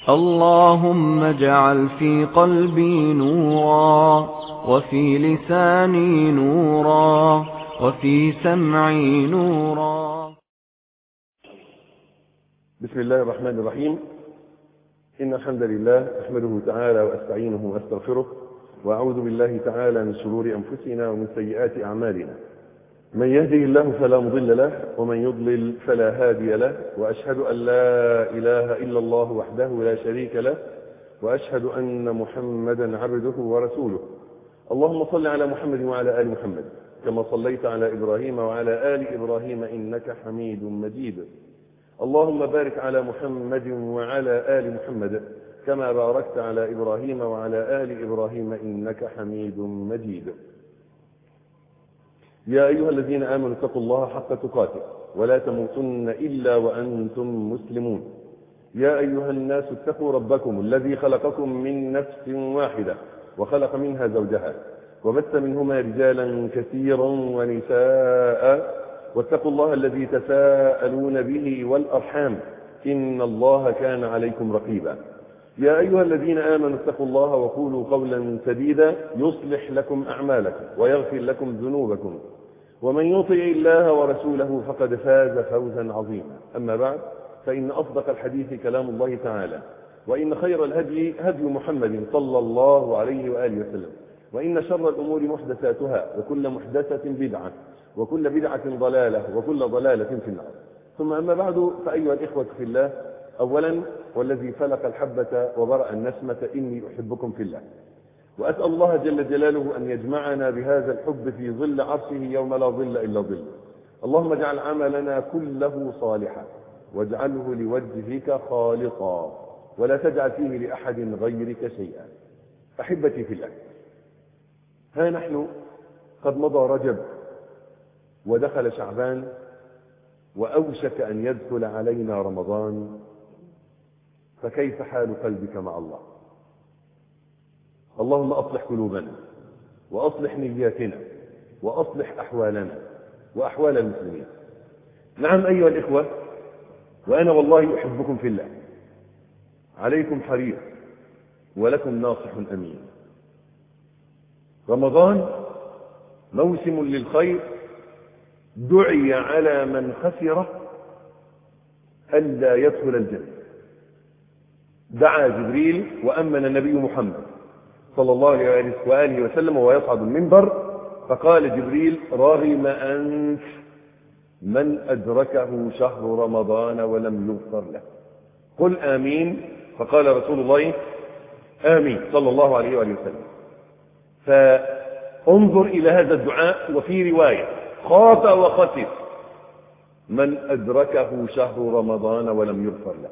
اللهم اجعل في قلبي نورا وفي لساني نورا وفي سمعي نورا بسم الله الرحمن الرحيم إن الحمد لله أحمده تعالى وأستعينه وأستغفره وأعوذ بالله تعالى من شرور أنفسنا ومن سيئات أعمالنا من يهده الله فلا مضل له ومن يضلل فلا هادي له وأشهد أن لا إله إلا الله وحده لا شريك له وأشهد أن محمدا عبده ورسوله اللهم صل على محمد وعلى آل محمد كما صليت على إبراهيم وعلى آل إبراهيم إنك حميد مجيد اللهم بارك على محمد وعلى آل محمد كما باركت على إبراهيم وعلى آل إبراهيم إنك حميد مجيد يا أيها الذين آمنوا اتقوا الله حق تقاته ولا تموتن إلا وأنتم مسلمون يا أيها الناس اتقوا ربكم الذي خلقكم من نفس واحدة وخلق منها زوجها وبث منهما رجالا كثيرا ونساء واتقوا الله الذي تساءلون به والأرحام إن الله كان عليكم رقيبا يا أيها الذين آمنوا اتقوا الله وقولوا قولا سديدا يصلح لكم أعمالكم ويغفر لكم ذنوبكم ومن يطع الله ورسوله فقد فاز فوزا عظيما أما بعد فإن أصدق الحديث كلام الله تعالى وإن خير الهدي هدي محمد صلى الله عليه وآله وسلم وإن شر الأمور محدثاتها وكل محدثة بدعة وكل بدعة ضلالة وكل ضلالة في النار ثم أما بعد فأيها الإخوة في الله أولا والذي فلق الحبة وبرأ النسمة إني أحبكم في الله وأسأل الله جل جلاله أن يجمعنا بهذا الحب في ظل عرشه يوم لا ظل إلا ظل اللهم اجعل عملنا كله صالحا واجعله لوجهك خالصا ولا تجعل فيه لأحد غيرك شيئا أحبتي في الله ها نحن قد مضى رجب ودخل شعبان وأوشك أن يدخل علينا رمضان فكيف حال قلبك مع الله اللهم أصلح قلوبنا وأصلح نياتنا وأصلح أحوالنا وأحوال المسلمين نعم أيها الإخوة وأنا والله أحبكم في الله عليكم حريص ولكم ناصح أمين رمضان موسم للخير دعي على من خسر ألا يدخل الجنة دعا جبريل وأمن النبي محمد صلى الله عليه وآله وسلم وهو يصعد المنبر فقال جبريل رغم أنف من أدركه شهر رمضان ولم يغفر له قل آمين فقال رسول الله آمين صلى الله عليه وآله وسلم فانظر إلى هذا الدعاء وفي رواية خاف وخسر من أدركه شهر رمضان ولم يغفر له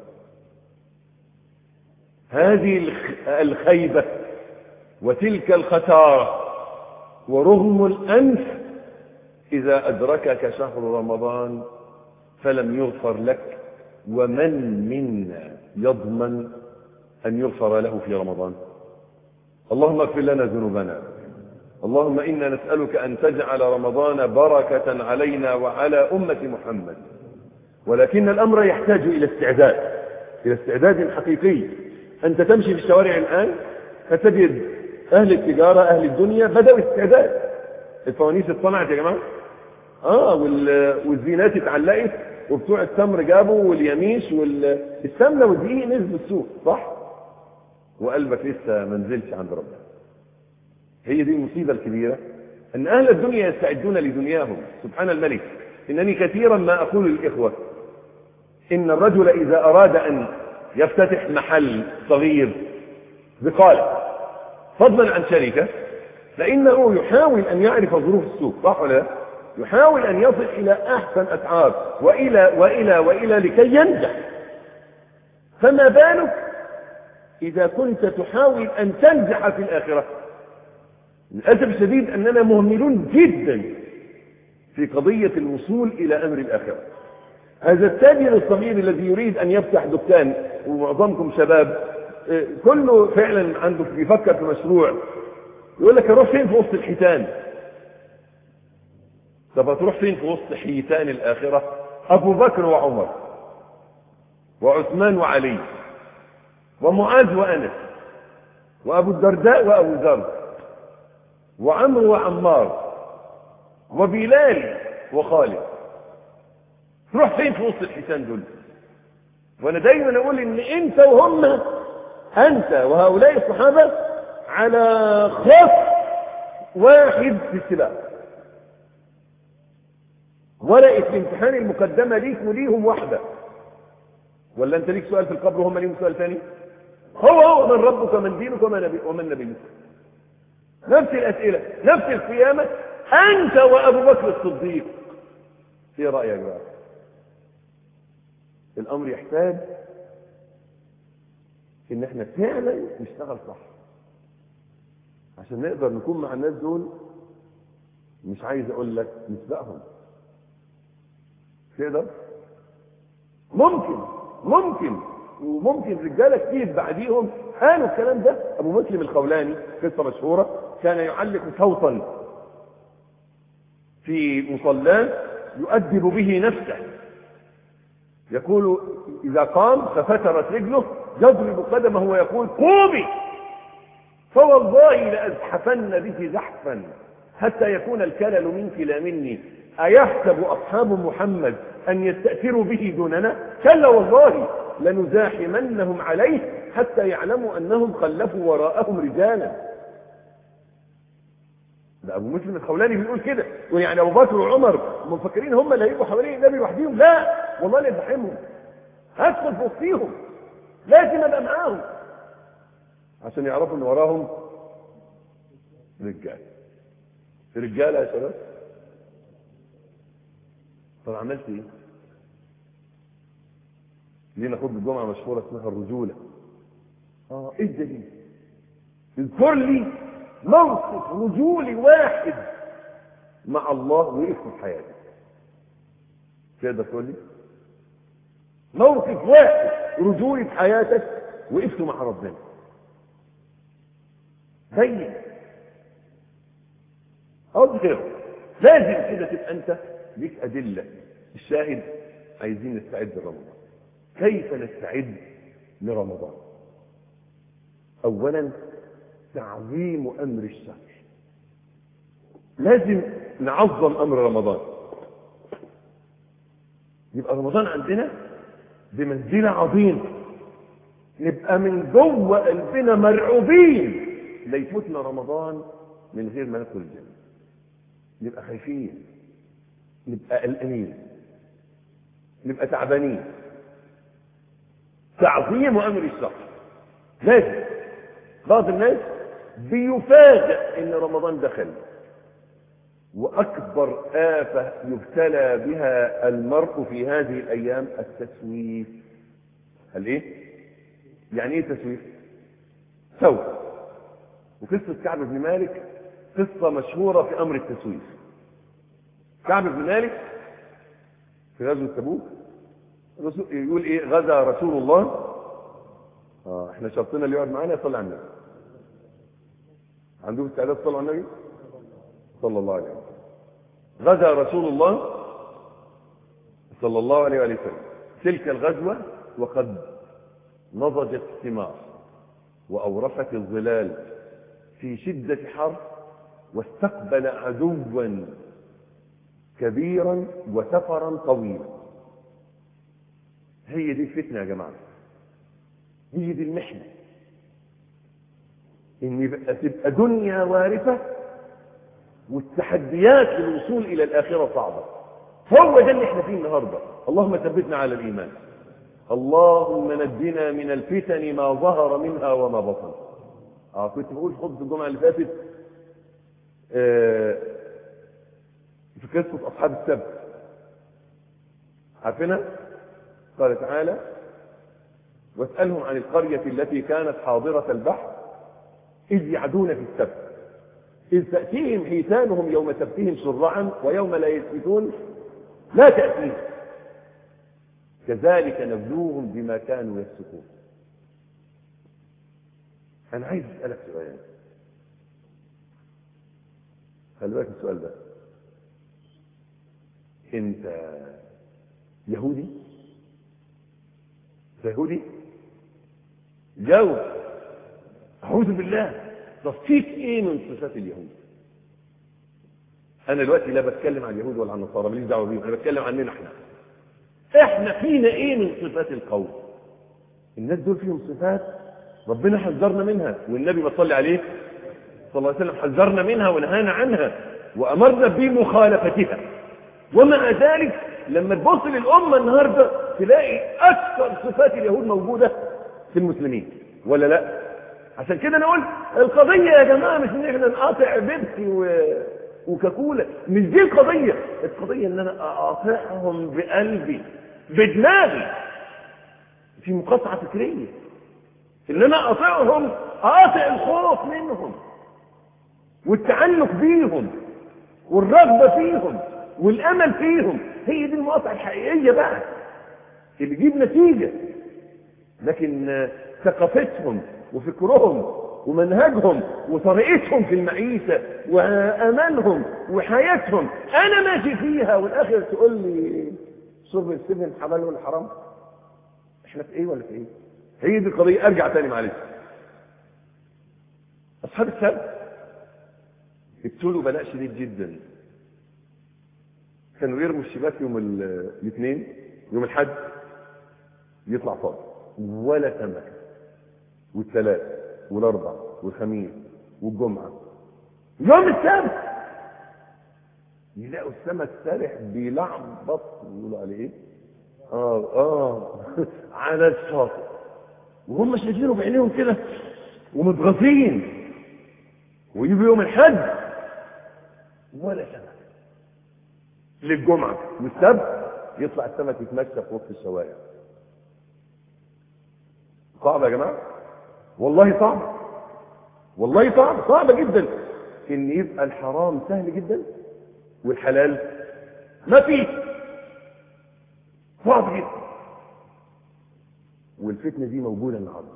هذه الخيبة وتلك الختارة ورغم الأنف إذا أدركك شهر رمضان فلم يغفر لك ومن منا يضمن أن يغفر له في رمضان اللهم اغفر لنا ذنوبنا اللهم إنا نسألك أن تجعل رمضان بركة علينا وعلى أمة محمد ولكن الأمر يحتاج إلى استعداد إلى استعداد حقيقي أنت تمشي في الشوارع الآن فتجد أهل التجارة أهل الدنيا بدأوا استعداد الفوانيس اتصنعت يا جماعة آه والزينات اتعلقت وبتوع التمر جابوا واليميش والسمنة والدقيق نزلوا السوق صح؟ وقلبك لسه ما نزلش عند ربنا هي دي المصيبة الكبيرة أن أهل الدنيا يستعدون لدنياهم سبحان الملك إنني كثيرا ما أقول للإخوة إن الرجل إذا أراد أن يفتتح محل صغير بقالة فضلا عن شركة فإنه يحاول أن يعرف ظروف السوق صح ولا لا؟ يحاول أن يصل إلى أحسن أسعار وإلى وإلى وإلى لكي ينجح فما بالك إذا كنت تحاول أن تنجح في الآخرة للأسف الشديد أننا مهملون جدا في قضية الوصول إلى أمر الآخرة هذا التاجر الصغير الذي يريد أن يفتح دكان ومعظمكم شباب كله فعلا عنده بيفكر في مشروع يقول لك اروح فين في وسط الحيتان طب هتروح فين في وسط حيتان الآخرة أبو بكر وعمر وعثمان وعلي ومعاذ وأنس وأبو الدرداء وأبو ذر وعمرو وعمار وبلال وخالد تروح فين في وسط الحسان دول وانا دايما اقول ان انت وهم انت وهؤلاء الصحابه على خط واحد في السباق ورقه الامتحان المقدمه ليك وليهم واحده ولا انت ليك سؤال في القبر وهم ليهم سؤال ثاني هو هو من ربك ومن دينك ومن نبي ومن نبيك نفس الاسئله نفس القيامه انت وابو بكر الصديق ايه رايك بقى الامر يحتاج ان احنا فعلا نشتغل صح عشان نقدر نكون مع الناس دول مش عايز اقول لك نسبقهم تقدر ممكن ممكن وممكن رجاله كتير بعديهم قالوا الكلام ده ابو مسلم الخولاني قصه مشهوره كان يعلق صوتا في مصلاه يؤدب به نفسه يقول إذا قام ففترت رجله يضرب قدمه ويقول قومي فوالله لأزحفن به زحفا حتى يكون الكلل منك لا مني أيحسب أصحاب محمد أن يستأثروا به دوننا كلا والله لنزاحمنهم عليه حتى يعلموا أنهم خلفوا وراءهم رجالا ده ابو مسلم الخولاني بيقول كده ويعني ابو بكر وعمر مفكرين هم اللي هيبقوا حوالين النبي لوحديهم لا والله اللي يزاحمهم هدخل في وسطيهم لازم ابقى معاهم عشان يعرفوا ان وراهم رجال رجاله يا شباب طب عملت ايه لينا خطبه الجمعه مشهوره اسمها الرجوله اه ايه الدليل اذكر لي موقف رجولي واحد مع الله وقفت في حياتك تقدر تقول لي موقف واحد رجولي في حياتك وقفت مع ربنا بين اظهر لازم كده تبقى انت ليك ادله الشاهد عايزين نستعد لرمضان كيف نستعد لرمضان اولا تعظيم امر الشهر لازم نعظم امر رمضان يبقى رمضان عندنا بمنزله عظيمه نبقى من جوه قلبنا مرعوبين لا يفوتنا رمضان من غير ما ندخل الجنه نبقى خايفين نبقى قلقانين نبقى تعبانين تعظيم امر الشهر لازم بعض الناس بيفاجئ ان رمضان دخل واكبر افه يبتلى بها المرء في هذه الايام التسويف الايه يعني ايه تسويف سوف وقصه كعب بن مالك قصه مشهوره في امر التسويف كعب بن مالك في غزوه تبوك يقول ايه غزا رسول الله اه احنا شرطنا اللي يقعد معانا يصلي على النبي عندهم استعداد صلوا على النبي صلى الله عليه وسلم غزا رسول الله صلى الله عليه وسلم تلك الغزوة وقد نضجت الثمار وأورفت الظلال في شدة حر واستقبل عدوا كبيرا وسفرا طويلا هي دي الفتنة يا جماعة هي دي المحنة ان يبقى تبقى دنيا وارثة والتحديات للوصول الى الاخرة صعبة هو ده اللي احنا فيه النهاردة اللهم ثبتنا على الايمان اللهم نجنا من الفتن ما ظهر منها وما بطن اه كنت بقول خطبة الجمعة اللي فاتت آه في قصة اصحاب السبت عارفينها قال تعالى واسألهم عن القرية التي كانت حاضرة البحر إذ يعدون في السبت إذ تأتيهم حيتانهم يوم سبتهم شرعا ويوم لا يسبتون لا تأتيهم كذلك نبلوهم بما كانوا يفسقون أنا عايز أسألك سؤال خلي بالك السؤال ده أنت يهودي يهودي جاوب أعوذ بالله تصفيت إيه من صفات اليهود أنا دلوقتي لا بتكلم عن اليهود ولا عن النصارى ماليش دعوة بيهم أنا بتكلم عننا إحنا إحنا فينا إيه من صفات القوم الناس دول فيهم صفات ربنا حذرنا منها والنبي بصلي عليه صلى الله عليه وسلم حذرنا منها ونهانا عنها وأمرنا بمخالفتها ومع ذلك لما تبص للأمة النهاردة تلاقي أكثر صفات اليهود موجودة في المسلمين ولا لا عشان كده أنا قلت القضية يا جماعة مش إن إحنا نقاطع بيبسي و... وكاكولا مش دي القضية القضية إن أنا أقاطعهم بقلبي بدماغي في مقاطعة فكرية إن أنا أقاطعهم أقاطع الخوف منهم والتعلق بيهم والرغبة فيهم والأمل فيهم هي دي المقاطعة الحقيقية بقى اللي تجيب نتيجة لكن ثقافتهم وفكرهم ومنهجهم وطريقتهم في المعيشة وأملهم وحياتهم أنا ماشي فيها والآخر تقول لي شرب السفن حلال ولا حرام احنا في ايه ولا في ايه هي دي القضية ارجع تاني معلش اصحاب السبت ابتلوا بلاء شديد جدا كانوا يرموا الشباك يوم الاثنين يوم الحد يطلع فاضي ولا سمكة والثلاث والاربع والخميس والجمعة يوم السبت يلاقوا السمك سارح بيلعبط يقولوا عليه ايه اه اه على الشاطئ وهم شايفينه بعينيهم كده ومتغاظين ويجي يوم الحج ولا سمك للجمعة والسبت يطلع السمك يتمشى في وسط الشوارع صعب يا جماعة والله صعب والله صعب صعبة جدا ان يبقى الحرام سهل جدا والحلال ما فيه صعب جدا والفتنة دي موجودة النهارده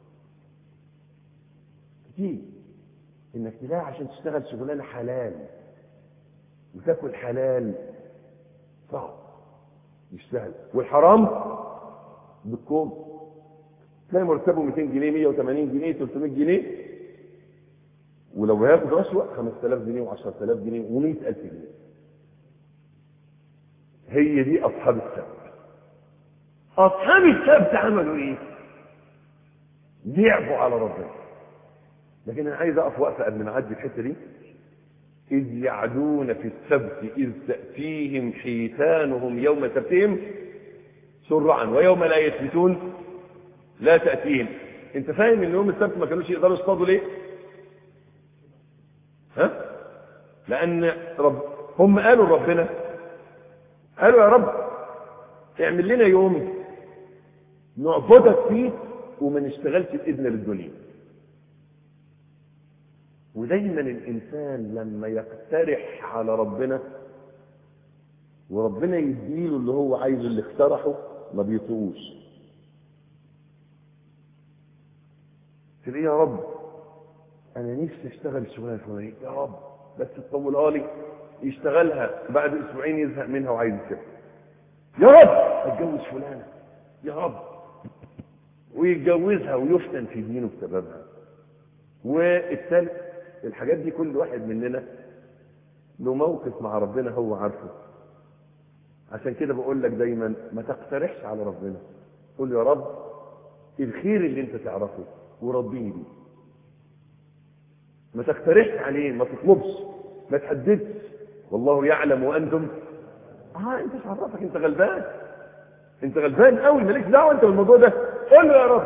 كتير انك تلاقي عشان تشتغل شغلانة حلال وتاكل حلال صعب مش سهل والحرام بالكوم تلاقي مرتبه 200 جنيه 180 جنيه 300 جنيه ولو هياخد رشوه 5000 جنيه و10000 جنيه و100000 جنيه هي دي اصحاب السبت اصحاب السبت عملوا ايه لعبوا على ربنا لكن انا عايز اقف وقفه قبل ما اعدي الحته دي إذ يعدون في السبت إذ تأتيهم حيتانهم يوم سبتهم سرعا ويوم لا يثبتون لا تأتيهم انت فاهم ان يوم السبت ما كانوش يقدروا يصطادوا ليه ها لان رب هم قالوا لربنا قالوا يا رب اعمل لنا يوم نعبدك فيه وما نشتغلش باذن للدنيا ودايما الانسان لما يقترح على ربنا وربنا يديله اللي هو عايزه اللي اقترحه ما بيطيقوش تلاقيه يا رب انا نفسي اشتغل الشغلانه الفلانيه يا رب بس تطولها لي يشتغلها بعد اسبوعين يزهق منها وعايز يسيبها يا رب اتجوز فلانه يا رب ويتجوزها ويفتن في دينه بسببها والثالث الحاجات دي كل واحد مننا له موقف مع ربنا هو عارفه عشان كده بقول لك دايما ما تقترحش على ربنا قول يا رب الخير اللي انت تعرفه وربيني بيه ما تقترحش عليه ما تطلبش ما تحددش والله يعلم وانتم اه انت مش عرفك انت غلبان انت غلبان قوي مالكش دعوه انت بالموضوع ده قول له يا رب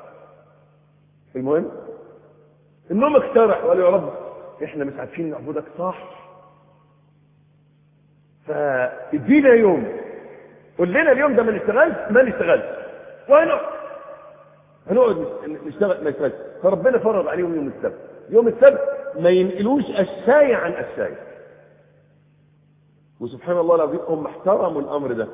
المهم انهم اقترحوا قالوا يا رب احنا مش عارفين نعبدك صح فادينا يوم قول لنا اليوم ده ما نشتغلش ما نشتغلش وهنقعد هنقعد نشتغل ما نشتغلش فربنا فرض عليهم يوم السبت يوم السبت ما ينقلوش الشاي عن الشاي وسبحان الله العظيم هم احترموا الامر ده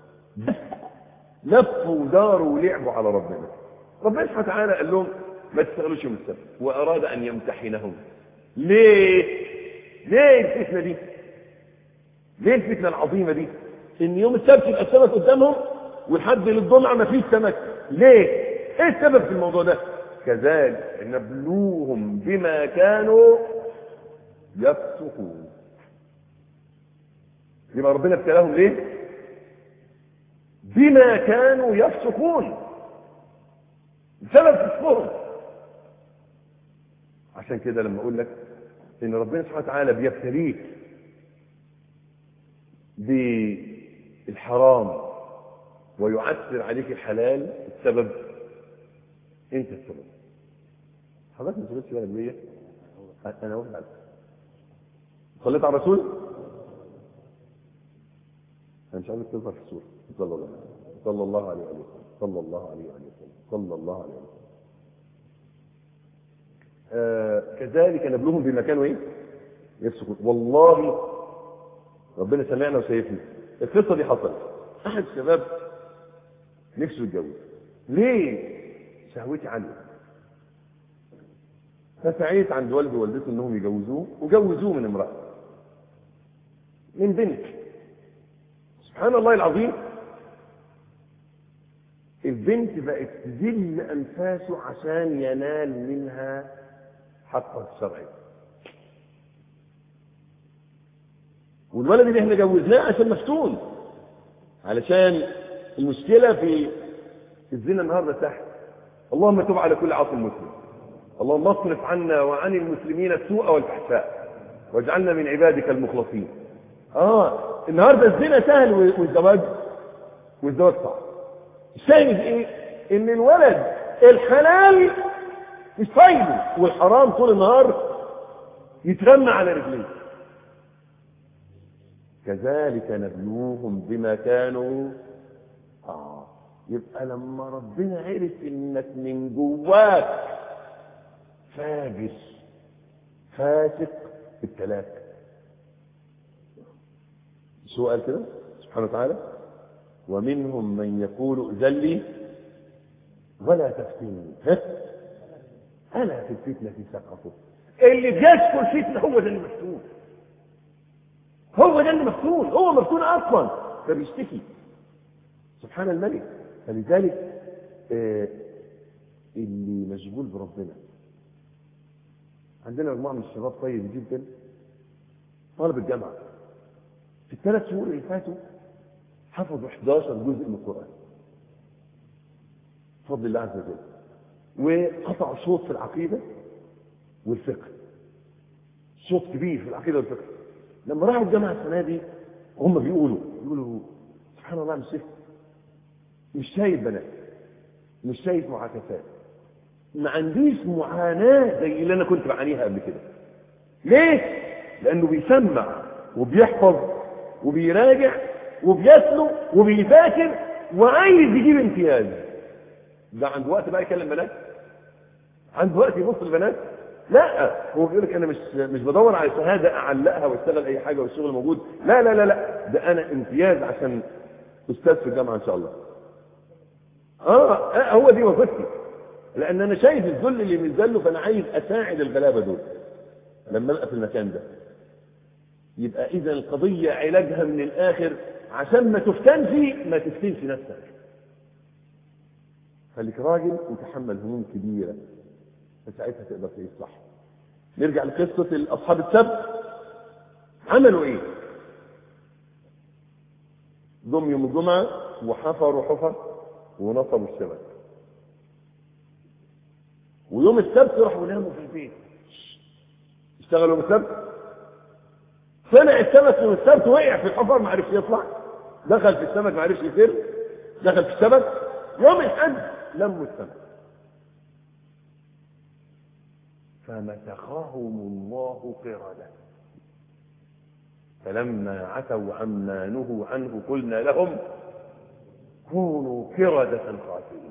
لفوا وداروا ولعبوا على ربنا ربنا سبحانه وتعالى قال لهم ما تشتغلوش يوم السبت واراد ان يمتحنهم ليه ليه الفتنه دي ليه الفتنه العظيمه دي ان يوم السبت يبقى السمك قدامهم والحد للجمعه ما فيش سمك ليه ايه السبب في الموضوع ده كذلك نبلوهم بما كانوا يفسقون يبقى ربنا ابتلاهم ليه بما كانوا يفسقون بسبب فسقهم عشان كده لما اقول لك ان ربنا سبحانه وتعالى بيبتليك بالحرام ويعثر عليك الحلال السبب انت السبب حضرتك ما تقولش بالك بيا انا واحد على صليت على الرسول انا مش عايزك تظهر في الصوره صلى الله عليه وسلم صلى الله عليه وسلم صلى الله عليه وسلم صلى الله عليه وسلم آه كذلك نبلوهم بما كانوا ايه يفسقون والله ربنا سمعنا وشايفنا القصه دي حصلت احد الشباب نفسه يتجوز ليه شهوتي عاليه فسعيت عند والدي ووالدته انهم يجوزوه وجوزوه من امراه من بنت سبحان الله العظيم البنت بقت تذل انفاسه عشان ينال منها حقه الشرعي والولد اللي احنا جوزناه عشان مفتون علشان المشكله في الزنا النهارده تحت اللهم تب على كل عاصم مسلم اللهم اصرف عنا وعن المسلمين السوء والفحشاء واجعلنا من عبادك المخلصين اه النهارده الزنا سهل والزواج والزواج صعب الشاهد ايه ان الولد الحلال مش طيب والحرام طول النهار يترمى على رجليه كذلك نبلوهم بما كانوا اه يبقى لما ربنا عرف انك من جواك فاجر فاسق ابتلاك سؤال كده سبحانه وتعالى ومنهم من يقول ائذن لي ولا تفتني ها الا في الفتنه سقطوا اللي بيذكر الفتنه هو ده اللي مفتون هو ده اللي مفتون هو مفتون اصلا فبيشتكي سبحان الملك فلذلك آه اللي مشغول بربنا عندنا مجموعه من الشباب طيب جدا طالب الجامعه في الثلاث شهور اللي فاتوا حفظوا 11 جزء من القران بفضل الله عز وجل وقطعوا شوط في العقيده والفقه شوط كبير في العقيده والفقه لما راحوا الجامعه السنه دي هم بيقولوا بيقولوا سبحان الله مش شايف مش شايف بنات مش شايف معاكسات ما عنديش معاناه زي اللي انا كنت بعانيها قبل كده ليه لانه بيسمع وبيحفظ وبيراجع وبيتلو وبيذاكر وعايز يجيب امتياز ده عنده وقت بقى يكلم بنات عنده وقت يبص البنات لا هو بيقول لك انا مش مش بدور على شهاده اعلقها واشتغل اي حاجه والشغل موجود لا لا لا لا ده انا امتياز عشان استاذ في الجامعه ان شاء الله اه, آه هو دي وظيفتي لان انا شايف الذل اللي بيذله فانا عايز اساعد الغلابه دول لما ابقى في المكان ده يبقى اذا القضيه علاجها من الاخر عشان ما تفتنش ما تفتنش نفسك خليك راجل وتحمل هموم كبيره فساعتها تقدر تعيش صح نرجع لقصه اصحاب السبت عملوا ايه جم يوم الجمعه وحفروا حفر ونصبوا الشبك ويوم السبت راحوا ناموا في البيت اشتغلوا يوم السبت طلع السمك يوم السبت وقع في الحفر ما عرفش يطلع دخل في السمك ما عرفش يفر دخل في السمك يوم الحد لموا السمك فمسخهم الله قردة فلما عتوا عما نهوا عنه قلنا لهم كونوا قردة خاسرين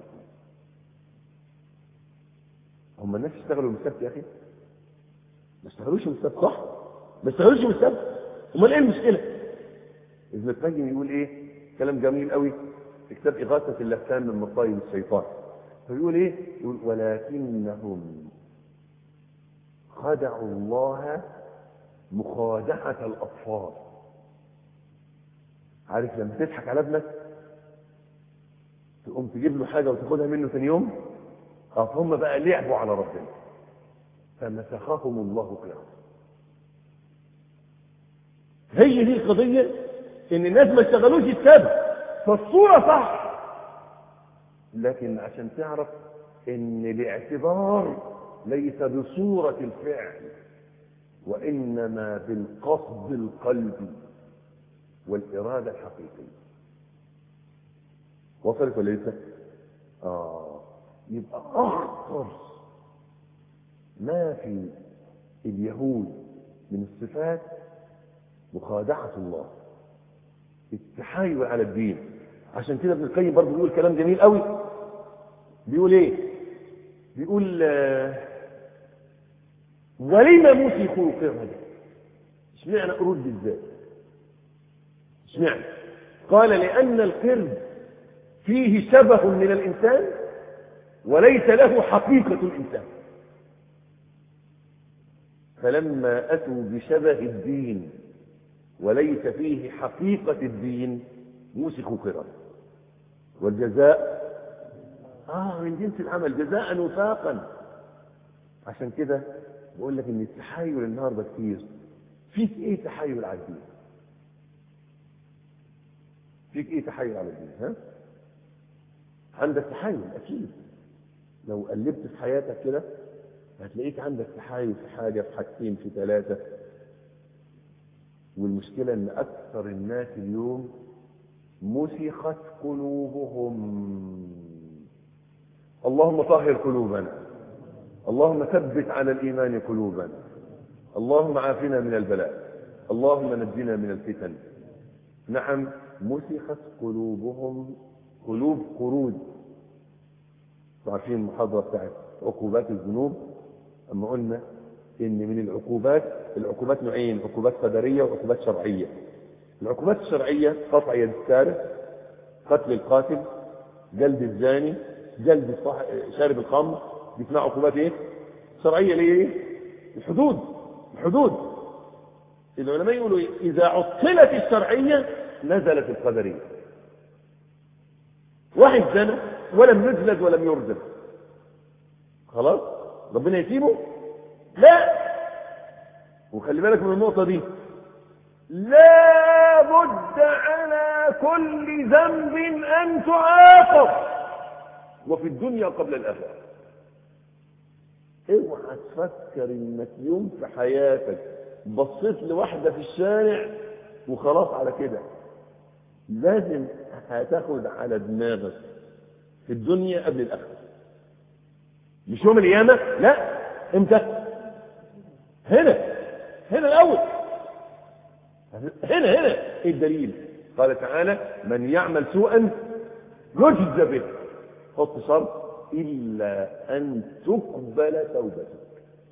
هم الناس اشتغلوا من السبت يا اخي ما اشتغلوش من السبت صح ما اشتغلوش من السبت امال ايه المشكله ابن القيم يقول ايه كلام جميل قوي في كتاب اغاثه اللسان من مصايب الشيطان فيقول ايه يقول ولكنهم خدعوا الله مخادعة الأطفال عارف لما تضحك على ابنك تقوم تجيب له حاجة وتاخدها منه ثاني يوم اه فهم بقى لعبوا على ربنا فمسخهم الله في الارض هي دي القضيه ان الناس ما اشتغلوش السبب فالصوره صح لكن عشان تعرف ان الاعتبار ليس بصوره الفعل وانما بالقصد القلبي والاراده الحقيقيه وصلت ولا لسه اه يبقى اخطر ما في اليهود من الصفات مخادعة الله التحايل على الدين عشان كده ابن القيم برضه بيقول كلام جميل قوي بيقول ايه بيقول آه ولما موسى يكون قرد اشمعنى قرود بالذات اشمعنى قال لأن القرد فيه شبه من الإنسان وليس له حقيقة الإنسان فلما أتوا بشبه الدين وليس فيه حقيقة الدين موسخوا قرد والجزاء آه من جنس العمل جزاء وفاقا عشان كده بقول لك ان التحايل النهارده كتير فيك ايه تحايل على الدين فيك ايه تحايل على الدين ها عندك تحايل اكيد لو قلبت في حياتك كده هتلاقيك عندك تحايل في حاجه في حاجتين في ثلاثه والمشكله ان اكثر الناس اليوم مسخت قلوبهم اللهم طهر قلوبنا اللهم ثبت على الايمان قلوبنا اللهم عافنا من البلاء اللهم نجنا من الفتن نعم مسخت قلوبهم قلوب قرود عارفين المحاضرة بتاعت عقوبات الذنوب أما قلنا إن من العقوبات العقوبات نوعين عقوبات قدرية وعقوبات شرعية العقوبات الشرعية قطع يد السارق قتل القاتل جلد الزاني جلد شارب الخمر دي اسمها عقوبات ايه؟ شرعية ليه ايه؟ الحدود الحدود العلماء يقولوا إيه؟ إذا عطلت الشرعية نزلت القدرية واحد زنى ولم يجلد ولم يرجم خلاص ربنا يسيبه لا وخلي بالك من النقطة دي لا بد على كل ذنب أن تعاقب وفي الدنيا قبل الآخرة اوعى تفكر انك يوم في حياتك بصيت لواحدة في الشارع وخلاص على كده لازم هتاخد على دماغك في الدنيا قبل الآخرة مش يوم القيامة لا امتى هنا هنا الأول هنا هنا ايه الدليل قال تعالى من يعمل سوءا يجزى به حط شرط إلا أن تقبل توبتك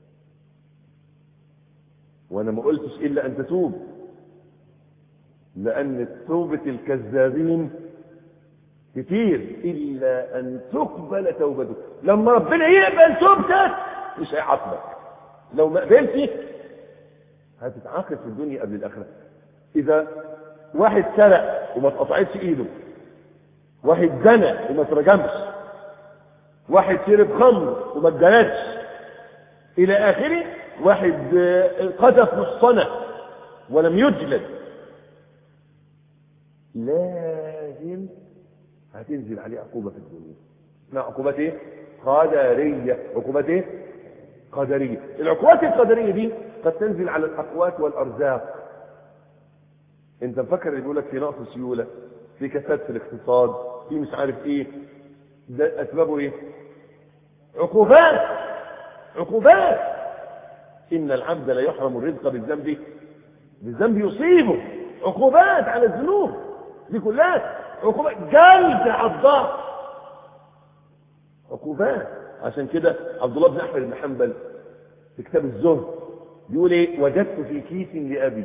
وأنا ما قلتش إلا أن تتوب لأن توبة الكذابين كتير إلا أن تقبل توبتك لما ربنا يقبل توبتك مش هيعاقبك لو ما قبلتش هتتعاقب في الدنيا قبل الآخرة إذا واحد سرق وما اتقطعتش إيده واحد زنى وما اترجمش واحد شرب خمر وما اتجلدش إلى آخره واحد قذف محصنة ولم يجلد لازم هتنزل عليه عقوبة في الدنيا اسمها عقوبات ايه؟ قدرية عقوبات ايه؟ قدرية العقوبات القدرية دي قد تنزل على الأقوات والأرزاق انت مفكر اللي بيقول لك في نقص سيولة في كساد في الاقتصاد في مش عارف ايه ده أسبابه ايه؟ عقوبات عقوبات إن العبد لا يحرم الرزق بالذنب بالذنب يصيبه عقوبات على الذنوب دي كلها عقوبات جلد على الضعف عقوبات عشان كده عبد الله بن احمد بن حنبل في كتاب الزهد بيقول ايه وجدت في كيس لابي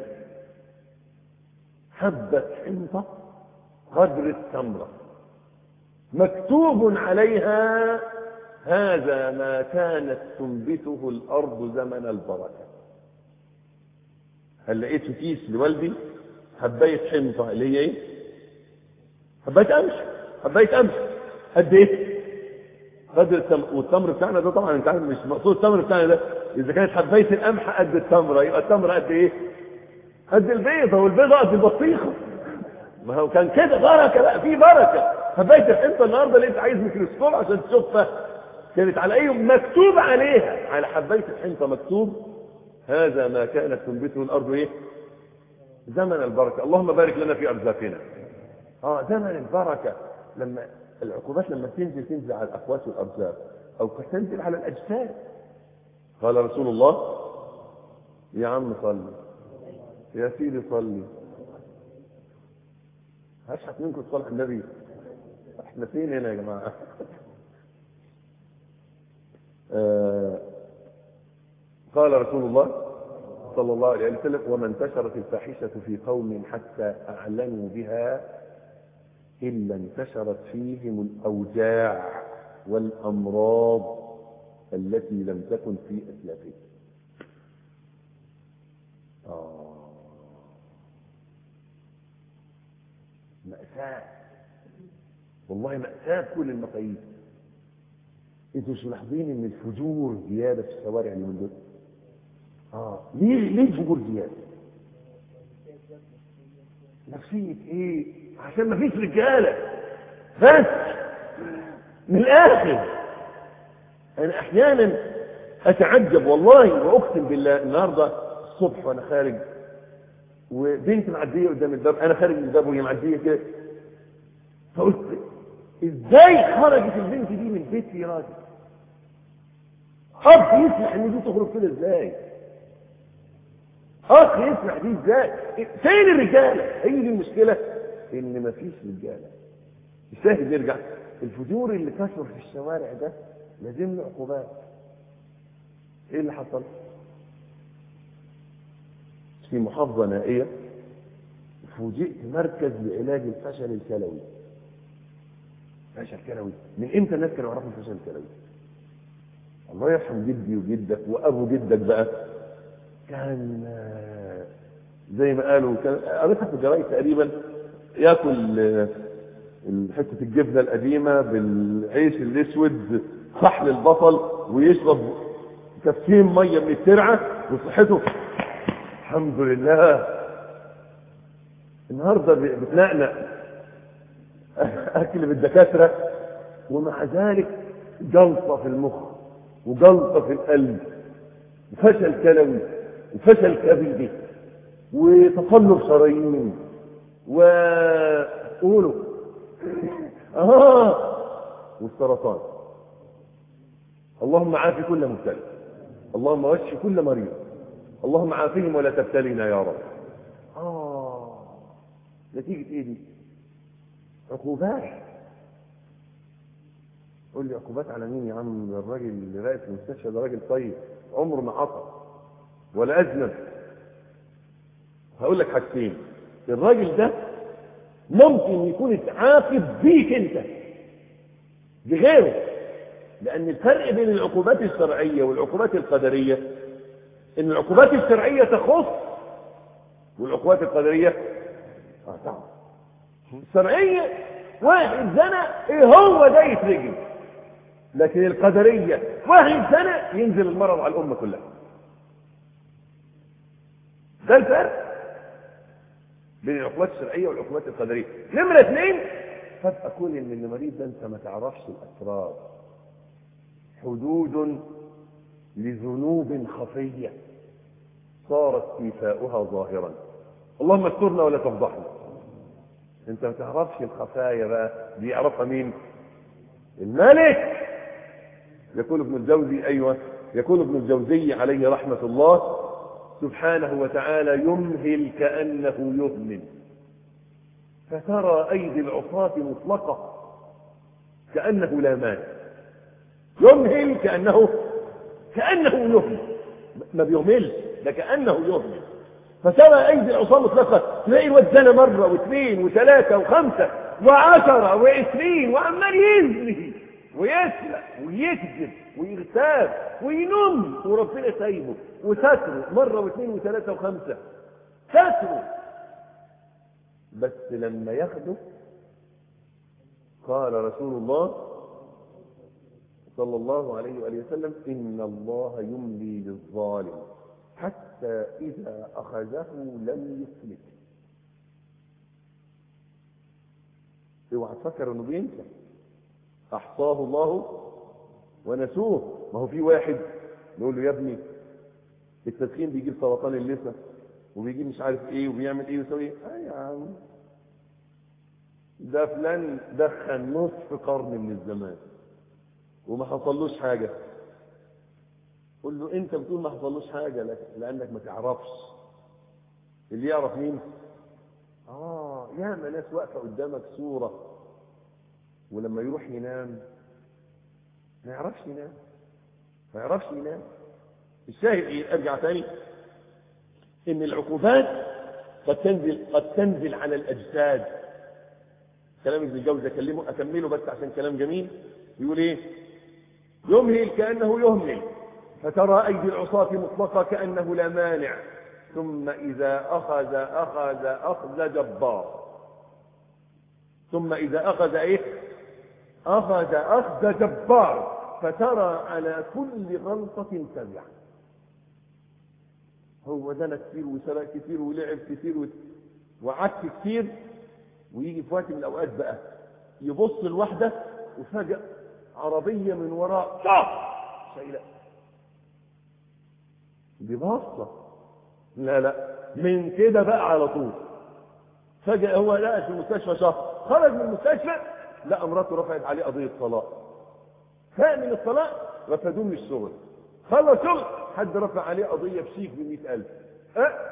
حبة حنطة قدر التمرة مكتوب عليها هذا ما كانت تنبته الأرض زمن البركة هل لقيت في كيس لوالدي حباية حنطة اللي هي ايه حباية قمح حباية قمح قد ايه قدر التمر والتمر بتاعنا ده طبعا انت عارف مش مقصود التمر بتاعنا ده اذا كانت حبايه القمح قد التمره يبقى التمره قد ايه؟ قد البيضه والبيضه قد البطيخه ما هو كان كده بركه بقى في بركه حبايه الحنطه النهارده اللي انت عايز ميكروسكوب عشان تشوفها كانت على ايه مكتوب عليها على حبايه الحنطه مكتوب هذا ما كانت تنبته الارض ايه؟ زمن البركه اللهم بارك لنا في ارزاقنا اه زمن البركه لما العقوبات لما تنزل تنزل على الاقوات والارزاق او تنزل على الاجساد قال رسول الله يا عم صلي يا سيدي صلي هشحت منكم صالح النبي احنا فين هنا يا جماعه آه قال رسول الله صلى الله عليه وسلم وما انتشرت الفاحشة في قوم حتى أعلنوا بها إلا انتشرت فيهم الأوجاع والأمراض التي لم تكن في أسلافهم آه. مأساة والله مأساة بكل المقاييس انتوا مش ملاحظين ان الفجور زيادة في الشوارع اليومين دول اه ليه ليه الفجور زيادة نفسية ايه عشان ما فيش رجالة بس من الاخر انا احيانا اتعجب والله واقسم بالله النهارده الصبح وانا خارج وبنت معديه قدام الباب انا خارج من الباب وهي معديه كده فقلت ازاي خرجت البنت دي من بيت يا راجل اخ يسمح ان دي تخرج كده ازاي اخ يسمح دي ازاي فين الرجاله هي دي المشكله ان مفيش رجاله الشاهد يرجع الفجور اللي كثر في الشوارع ده لازم له عقوبات ايه اللي حصل في محافظه نائيه فوجئت مركز لعلاج الفشل الكلوي فشل كلوي من امتى الناس كانوا يعرفوا الفشل الكلوي الله يرحم جدي وجدك وابو جدك بقى كان زي ما قالوا كان قريتها في الجرايد تقريبا ياكل حته الجبنه القديمه بالعيش الاسود صحن البصل ويشرب كفين ميه من الترعه وصحته الحمد لله النهارده بتنقنق اكل بالدكاتره ومع ذلك جلطه في المخ وجلطه في القلب وفشل كلوي وفشل كبدي وتصلب شرايين وقولوا اه والسرطان اللهم عافي كل مبتلى اللهم واشف كل مريض اللهم عافهم ولا تبتلينا يا رب اه نتيجه ايه دي عقوبات قول لي عقوبات على مين يا عم الراجل اللي راقد في المستشفى ده راجل طيب عمره ما عصى ولا اذنب هقول لك حاجتين الراجل ده ممكن يكون اتعاقب بيك انت بغيره لان الفرق بين العقوبات الشرعيه والعقوبات القدريه ان العقوبات الشرعيه تخص والعقوبات القدريه اه طبعا الشرعيه واحد زنى ايه هو ده يترجم لكن القدريه واحد زنى ينزل المرض على الامه كلها ده الفرق بين العقوبات الشرعيه والعقوبات القدريه نمره اثنين قد اكون ان المريض ده انت ما تعرفش الاسرار حدود لذنوب خفيه صارت ايفاؤها ظاهرا اللهم استرنا ولا تفضحنا انت ما تعرفش الخفايا بقى دي يعرفها مين الملك يقول ابن الجوزي ايوه يقول ابن الجوزي عليه رحمه الله سبحانه وتعالى يمهل كانه يهمل فترى ايدي العصاة مطلقه كانه لا مال يمهل كانه كانه يهمل ما بيهملش ده كانه يهمل فترى ايدي العصاة مطلقة تلاقي الواد زنى مرة واثنين وثلاثة وخمسة وعشرة وعشرين وعمال يزني ويسرق ويكذب ويغتاب وينم وربنا سايبه وستره مرة واثنين وثلاثة وخمسة ستره بس لما ياخده قال رسول الله صلى الله عليه وآله وسلم إن الله يملي للظالم حتى إذا أخذه لم يفلت اوعى تفكر انه بينسى احصاه الله ونسوه ما هو في واحد نقول له يا ابني التدخين بيجيب سرطان اللثه وبيجيب مش عارف ايه وبيعمل ايه ويسوي ايه اه يا عم ده فلان دخن نصف قرن من الزمان وما حصلوش حاجه قول له انت بتقول ما حصلوش حاجه لك لانك ما تعرفش اللي يعرف مين اه ياما ناس واقفه قدامك صوره ولما يروح ينام ما يعرفش ينام ما يعرفش ينام الشاهد ايه ارجع تاني ان العقوبات قد تنزل قد تنزل على الاجساد كلام ابن الجوزي اكلمه اكمله بس عشان كلام جميل يقول ايه يمهل كانه يهمل فترى ايدي العصاة مطلقه كانه لا مانع ثم اذا اخذ اخذ اخذ جبار ثم اذا اخذ ايه اخذ اخذ جبار فترى على كل غلطه تبعه هو زنى كتير وسرق كتير ولعب كتير و... وعك كتير ويجي في وقت من الاوقات بقى يبص الواحده وفجأة عربية من وراء شاف شايلة دي باصة لا لا من كده بقى على طول فجأة هو لقى في المستشفى شهر خرج من المستشفى لقى مراته رفعت عليه قضية طلاق فاق من الطلاق رفضوه من الشغل خلص شغل حد رفع عليه قضية بشيك ب 100000 أه؟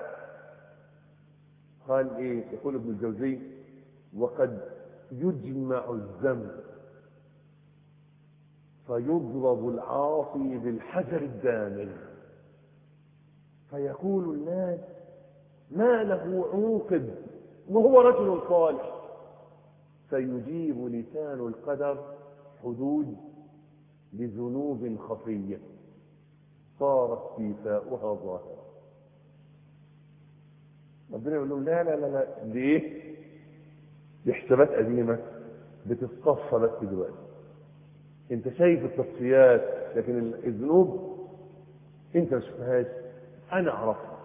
قال ايه يقول ابن الجوزي وقد يجمع الذنب فيضرب العاصي بالحجر الدامغ فيقول الناس ما له عوقب وهو رجل صالح فيجيب لسان القدر حدود لذنوب خفيه صار استيفاؤها ظاهرا ربنا يقول لهم لا لا لا لا دي ايه دي حسابات قديمه بتتصفى بس دلوقتي انت شايف التصفيات لكن الذنوب انت ما شفتهاش انا اعرفها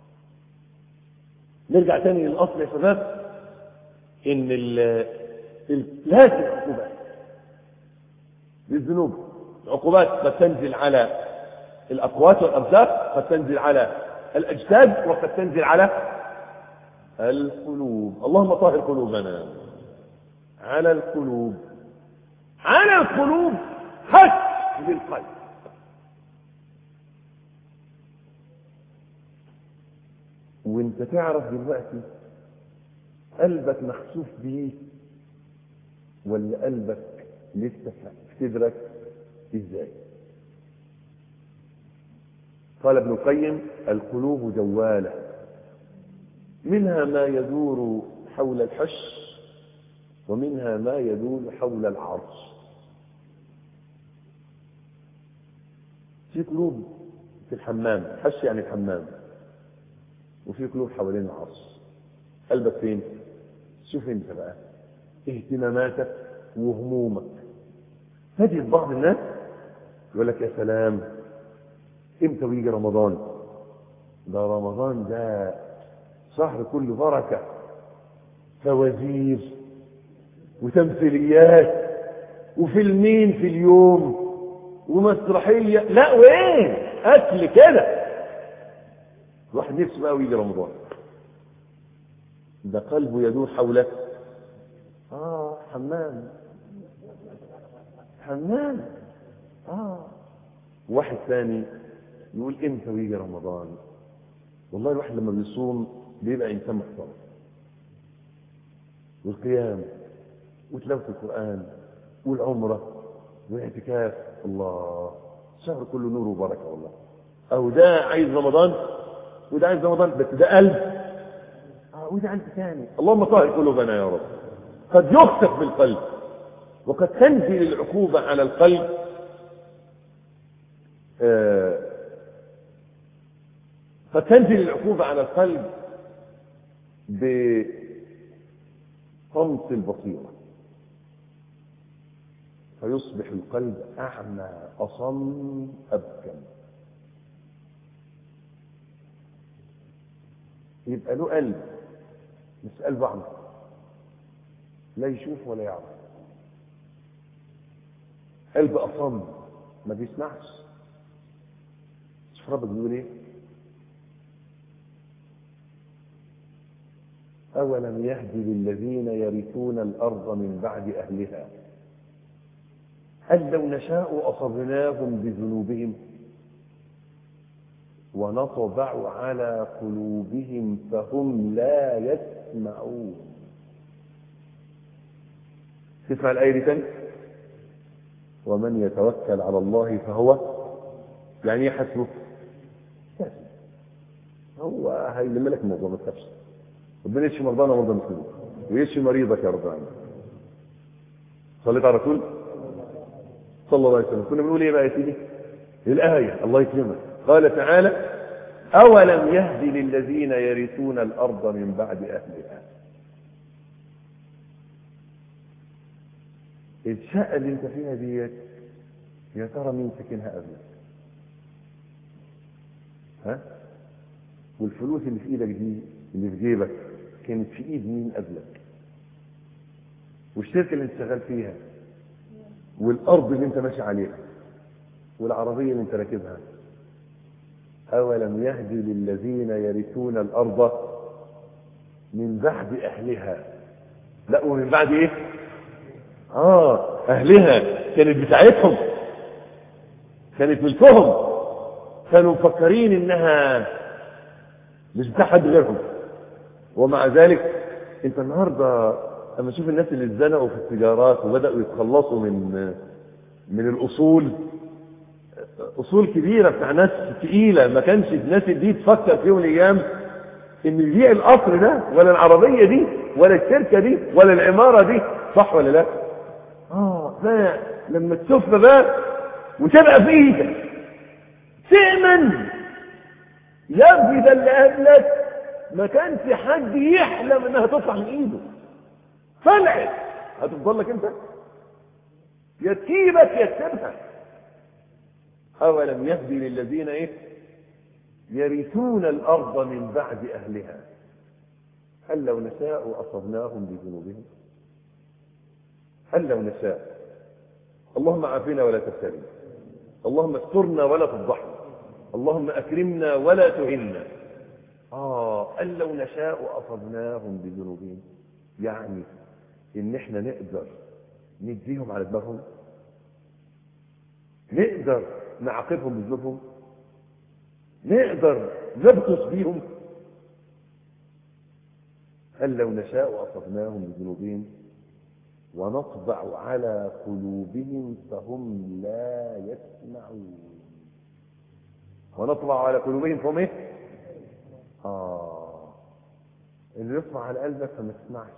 نرجع تاني للاصل يا شباب ان ال ال- لازم عقوبات للذنوب العقوبات قد تنزل على الاقوات والارزاق قد تنزل على الاجساد وقد تنزل على القلوب اللهم طهر قلوبنا على القلوب على القلوب خش بالقلب وانت تعرف دلوقتي قلبك مخسوف بيه ولا قلبك لسه في صدرك ازاي قال ابن القيم القلوب جواله منها ما يدور حول الحش ومنها ما يدور حول العرش في قلوب في الحمام حش يعني الحمام وفي قلوب حوالين العرش قلبك فين شوف انت بقى اهتماماتك وهمومك تجد بعض الناس يقول لك يا سلام امتى ويجي رمضان ده رمضان ده شهر كله بركه فوازير وتمثيليات وفيلمين في اليوم ومسرحيه لا وين اكل كده الواحد نفسه بقى ويجي رمضان ده قلبه يدور حوله اه حمام حمام اه واحد ثاني يقول امتى ويجي رمضان والله الواحد لما بيصوم بيبقى انسان محترم والقيام وتلاوه القران والعمره والاعتكاف الله شهر كله نور وبركه والله او ده عايز رمضان وده عايز رمضان بس ده قلب اه وده قلب ثاني اللهم طهر قلوبنا يا رب قد يخسف بالقلب وقد تنزل العقوبه على القلب آه قد تنزل العقوبة على القلب بطمس البصيرة فيصبح القلب أعمى أصم أبكم يبقى له قلب بس قلبه أعمى لا يشوف ولا يعرف قلب أصم ما بيسمعش شوف ربك بيقول ايه أولم يهد للذين يرثون الأرض من بعد أهلها أن لو نشاء أصبناهم بذنوبهم ونطبع على قلوبهم فهم لا يسمعون تسمع الآية دي تاني ومن يتوكل على الله فهو يعني ايه حسبه هو هيلم لك الموضوع ما تخافش ربنا يشفي مرضانا ومرضى المسلمين ويشفي مريضك يا رب العالمين صليت على الرسول صلى الله عليه وسلم كنا بنقول ايه بقى يا سيدي الايه الله يكرمك قال تعالى اولم يهد للذين يرثون الارض من بعد اهلها الشقه اللي انت فيها ديت يا ترى مين ساكنها قبلك ها والفلوس اللي في ايدك دي اللي في جيبك كانت في ايد مين قبلك والشركه اللي انت شغال فيها والارض اللي انت ماشي عليها والعربيه اللي انت راكبها اولم يهدي للذين يرثون الارض من بعد اهلها لا ومن بعد ايه اه اهلها كانت بتاعتهم كانت ملكهم كانوا مفكرين انها مش بتاع حد غيرهم ومع ذلك انت النهارده اما تشوف الناس اللي اتزنقوا في التجارات وبداوا يتخلصوا من من الاصول اصول كبيره بتاع ناس تقيله ما كانش الناس دي تفكر في يوم من الايام ان يبيع القصر ده ولا العربيه دي ولا الشركه دي ولا العماره دي صح ولا لا؟ اه لا لما تشوفها بقى وتبقى في ايدك تأمن يا ابني ده اللي قبلك ما كانش حد يحلم انها تطلع من ايده طلعت هتفضل لك انت يا تسيبك يا تسيبها اولم يهدي للذين ايه يرثون الارض من بعد اهلها هل لو نشاء اصبناهم بذنوبهم هل لو نشاء اللهم عافنا ولا تبتلينا اللهم استرنا ولا تفضحنا اللهم اكرمنا ولا تهنا اه ان لو نشاء اصبناهم بذنوبهم يعني ان احنا نقدر نديهم على دماغهم نقدر نعاقبهم بذنوبهم نقدر نبطش بيهم هل لو نشاء اصبناهم بذنوبهم ونطبع على قلوبهم فهم لا يسمعون ونطبع على قلوبهم فهم ايه اه اللي يطبع على قلبك فما تسمعش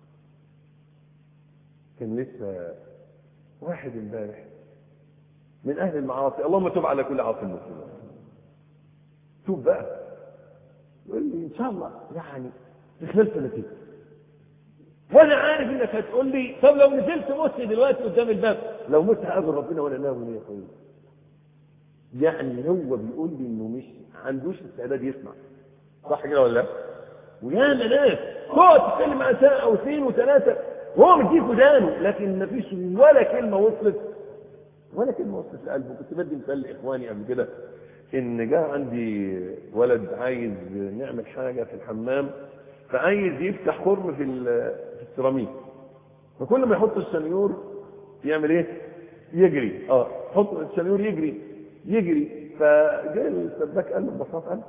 كان لسه واحد امبارح من اهل المعاصي اللهم تب على كل عاصي مسلم توب بقى يقول لي ان شاء الله يعني في خلال سنتين وانا عارف انك هتقول لي طب لو نزلت مت دلوقتي قدام الباب لو مت هقابل ربنا ولا لا ولا يا اخويا يعني هو بيقول لي انه مش عندوش استعداد يسمع صح كده ولا لا ويا ناس تقعد تتكلم مع ساعه واثنين وثلاثه وهو مديك ودانه لكن ما فيش ولا كلمه وصلت ولا كلمه وصلت لقلبه كنت بدي مثال لاخواني قبل كده ان جاء عندي ولد عايز نعمل حاجه في الحمام فعايز يفتح خرم في في السيراميك فكل ما يحط الشنيور يعمل ايه يجري اه يحط الشنيور يجري يجري فجاء السباك قال له ببساطه قال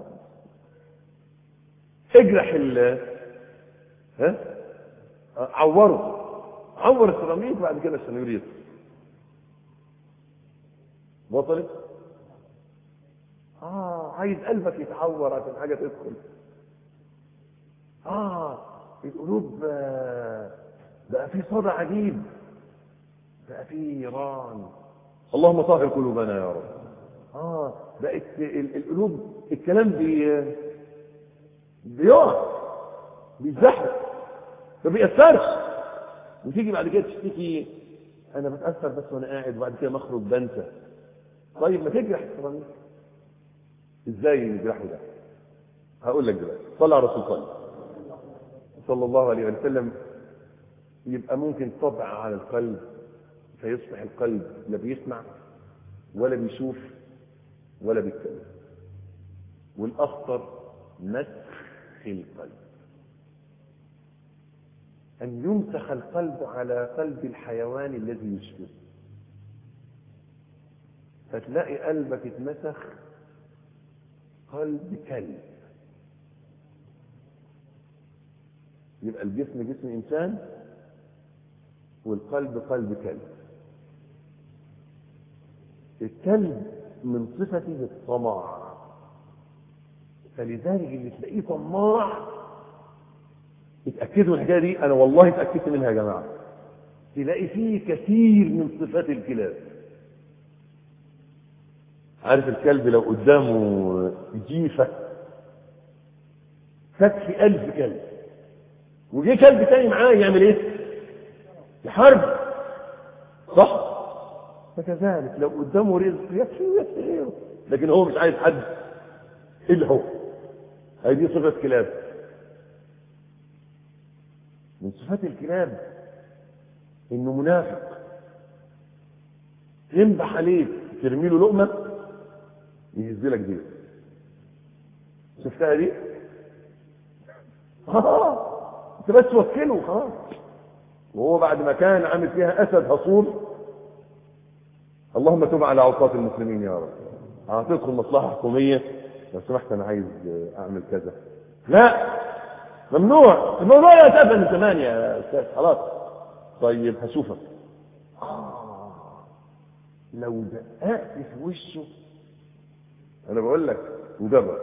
اجرح ال ها عوره عور السيراميك بعد كده الشنيور يطلع وصلت اه عايز قلبك يتعور عشان حاجه تدخل اه القلوب بقى في صدى عجيب بقى في نيران اللهم طهر قلوبنا يا رب اه بقت القلوب الكلام بي بيقع بيتزحلق ما بيأثرش وتيجي بعد كده تشتكي انا بتاثر بس وانا قاعد وبعد كده مخرج بنسى طيب ما تجرح السيراميك ازاي نجرحه ده هقول لك دلوقتي صلى على رسول الله صلى الله عليه وسلم يبقى ممكن طبع على القلب فيصبح القلب لا بيسمع ولا بيشوف ولا بيتكلم والاخطر مسخ القلب ان يمسخ القلب على قلب الحيوان الذي يشبهه فتلاقي قلبك اتمسخ قلب كلب يبقى الجسم جسم انسان والقلب قلب كلب الكلب من صفته الطمع فلذلك اللي تلاقيه طماع اتاكدوا الحكايه دي انا والله اتاكدت منها يا جماعه تلاقي فيه كثير من صفات الكلاب عارف الكلب لو قدامه جيفه تكفي ألف كلب وجه كلب تاني معاه يعمل ايه يحارب صح فكذلك لو قدامه رزق يكفي ويكفي غيره لكن هو مش عايز حد الا هو هذه صفه كلاب من صفات الكلاب انه منافق ينبح عليك ترمي له لقمه يهز لك دي شفتها دي اه انت بس وكله خلاص وهو بعد ما كان عامل فيها اسد هصول اللهم تب على عصاة المسلمين يا رب هتدخل مصلحة حكومية لو سمحت انا عايز اعمل كذا لا ممنوع الموضوع ده اتقفل من زمان يا استاذ خلاص طيب هشوفك آه. لو دققت في وشه انا بقول لك مجرد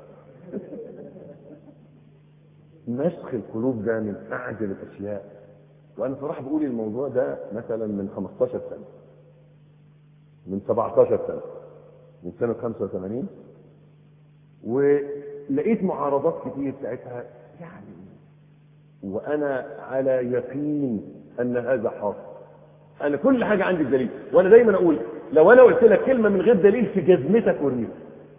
مسخ القلوب ده من اعجب الاشياء وانا صراحه بقول الموضوع ده مثلا من 15 سنه من 17 سنه من سنه 85 ولقيت معارضات كتير ساعتها يعني وانا على يقين ان هذا حاصل انا كل حاجه عندي دليل وانا دايما اقول لو انا قلت لك كلمه من غير دليل في جزمتك وارميها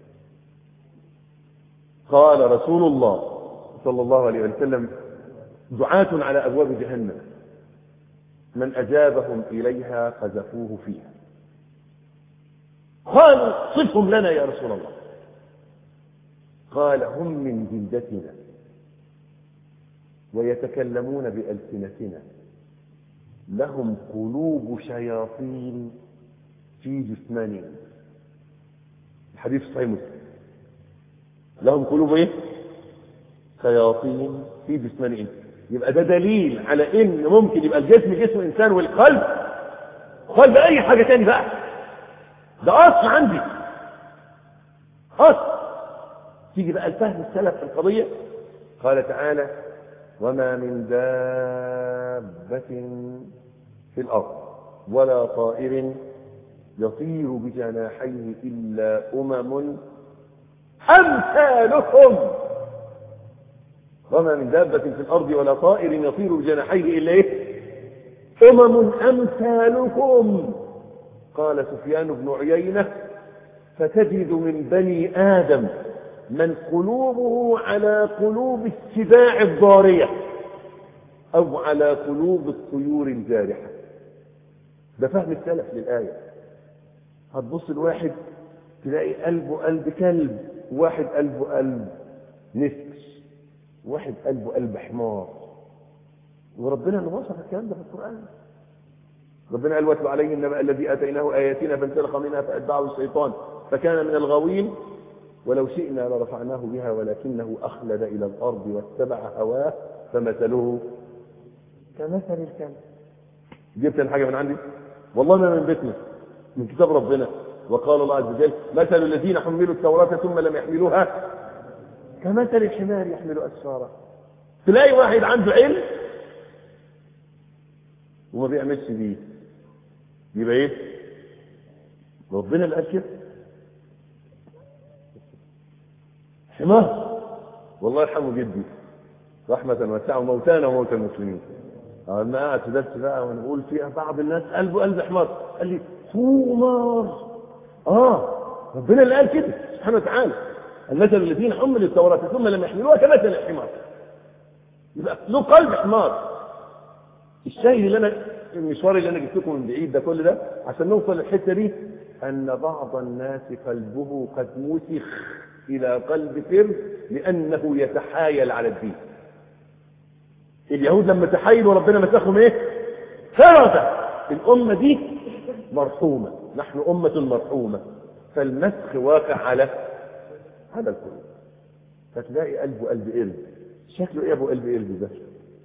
قال رسول الله صلى الله عليه وسلم دعاة على ابواب جهنم من اجابهم اليها قذفوه فيها قالوا صفهم لنا يا رسول الله قال هم من جلدتنا ويتكلمون بألسنتنا لهم قلوب شياطين في جسمانهم الحديث صحيح مسلم لهم قلوب ايه شياطين في جسمانهم يبقى ده دليل على ان ممكن يبقى الجسم جسم انسان والقلب قلب اي حاجه تاني بقى ده اصل عندي اصل تيجي بقى الفهم السلف في القضيه قال تعالى وما من دابة في الأرض ولا طائر يطير بجناحيه إلا أمم أمثالكم وما من دابة في الأرض ولا طائر يطير بجناحيه إلا إيه أمم أمثالكم قال سفيان بن عيينة فتجد من بني آدم من قلوبه على قلوب السباع الضارية أو على قلوب الطيور الجارحة ده فهم السلف للآية هتبص الواحد تلاقي قلبه قلب كلب واحد قلبه قلب نسر واحد قلبه قلب حمار وربنا اللي وصف الكلام ده في القرآن ربنا قال واتل عليه النبأ الذي آتيناه آياتنا فانسلخ منها فأتبعه الشيطان فكان من الغاوين ولو شئنا لرفعناه بها ولكنه أخلد إلى الأرض واتبع هواه فمثله كمثل الكلب جبت الحاجة من عندي والله ما من بيتنا من كتاب ربنا وقال الله عز وجل مثل الذين حملوا التوراة ثم لم يحملوها كمثل الحمار يحمل أسفارا تلاقي واحد عنده علم وما بيعملش بيه يبقى ايه ربنا اللي قال كده حمار والله يرحمه جدي رحمة واسعة وموتانا وموتى المسلمين انا قاعد في درس بقى وانا بقول فيها بعض الناس قلبه قلب حمار قال لي حمار اه ربنا اللي قال كده سبحانه وتعالى المثل الذين حملوا التوراة ثم لم يحملوها كمثل الحمار يبقى له قلب حمار الشاهد اللي انا المشوار اللي انا جبت لكم من بعيد ده كل ده عشان نوصل للحته دي ان بعض الناس قلبه قد مسخ الى قلب فر لانه يتحايل على الدين اليهود لما تحايلوا ربنا مسخهم ايه فرد الامه دي مرحومه نحن امه مرحومه فالمسخ واقع على على القلوب فتلاقي قلبه قلب قلب شكله ايه ابو قلب قلب ده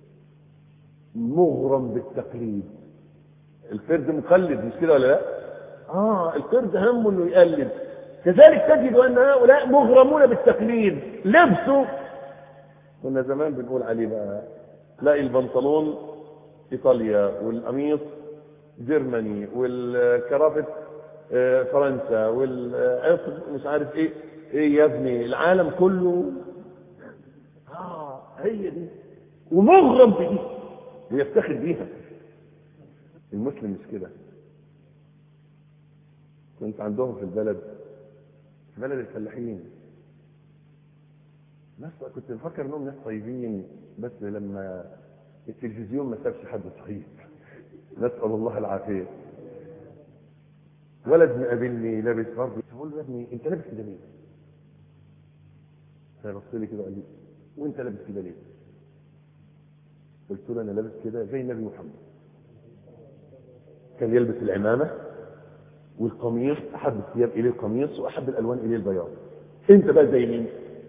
مغرم بالتقليد الفرد مقلد مش كده ولا لا اه الفرد همه انه يقلد كذلك تجد ان هؤلاء مغرمون بالتقليد لبسوا كنا زمان بنقول عليه بقى تلاقي البنطلون ايطاليا والقميص جرماني والكرافت آه، فرنسا والعصر مش عارف ايه ايه يا ابني العالم كله اه هي دي ومغرم بدي ويفتخر بيها المسلم مش كده كنت عندهم في البلد في بلد الفلاحين ناس كنت مفكر انهم ناس طيبين بس لما التلفزيون ما سابش حد طيب نسال الله العافيه ولد مقابلني لابس برضه بقول له يا ابني انت لابس كده ليه؟ فبص لي كده قال لي وانت لابس كده ليه؟ قلت له انا لابس كده زي النبي محمد كان يلبس العمامه والقميص احب الثياب اليه القميص واحب الالوان اليه البياض انت بقى زي مين؟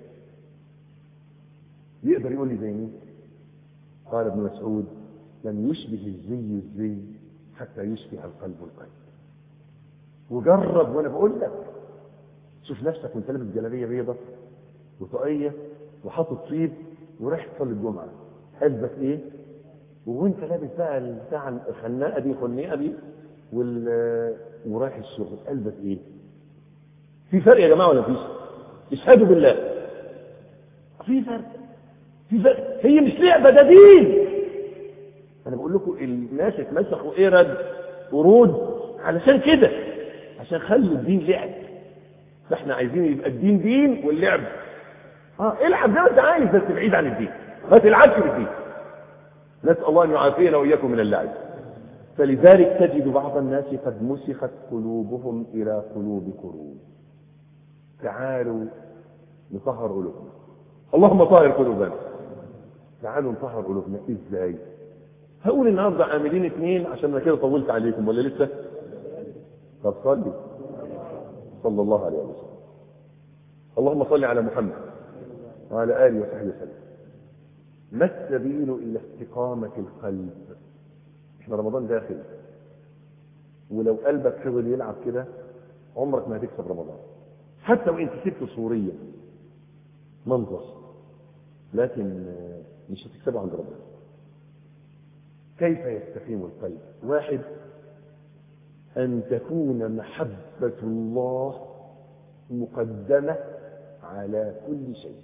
يقدر يقول لي زي مين؟ قال ابن مسعود لم يشبه الزي الزي حتى يشبه القلب القلب وجرب وانا بقول لك شوف نفسك وانت لابس جلابيه بيضه وطاقيه وحاطط طيب ورايح تصلي الجمعه قلبك ايه؟ وانت لابس بقى البتاع الخناقه دي خناقه دي وال ورايح الشغل قلبك ايه؟ في فرق يا جماعه ولا مفيش؟ اشهدوا بالله في فرق في فرق هي مش لعبه ده دين انا بقول لكم الناس اتمسخوا ايه رد ورود علشان كده عشان خلوا الدين لعب فاحنا عايزين يبقى الدين دين واللعب اه العب زي ما انت عايز بس بعيد عن الدين ما تلعبش بالدين نسال الله ان يعافينا واياكم من اللعب فلذلك تجد بعض الناس قد مسخت قلوبهم الى قلوب قرون تعالوا نطهر قلوبنا اللهم طهر قلوبنا تعالوا نطهر قلوبنا ازاي هقول النهارده عاملين اثنين عشان انا كده طولت عليكم ولا لسه طب صلي صلى الله عليه وسلم اللهم صل على محمد وعلى اله وصحبه وسلم ما السبيل الى استقامه القلب احنا رمضان داخل ولو قلبك فضل يلعب كده عمرك ما هتكسب رمضان حتى وان كسبت صوريا منظر لكن مش هتكسبه عند ربنا كيف يستقيم القلب واحد أن تكون محبة الله مقدمة على كل شيء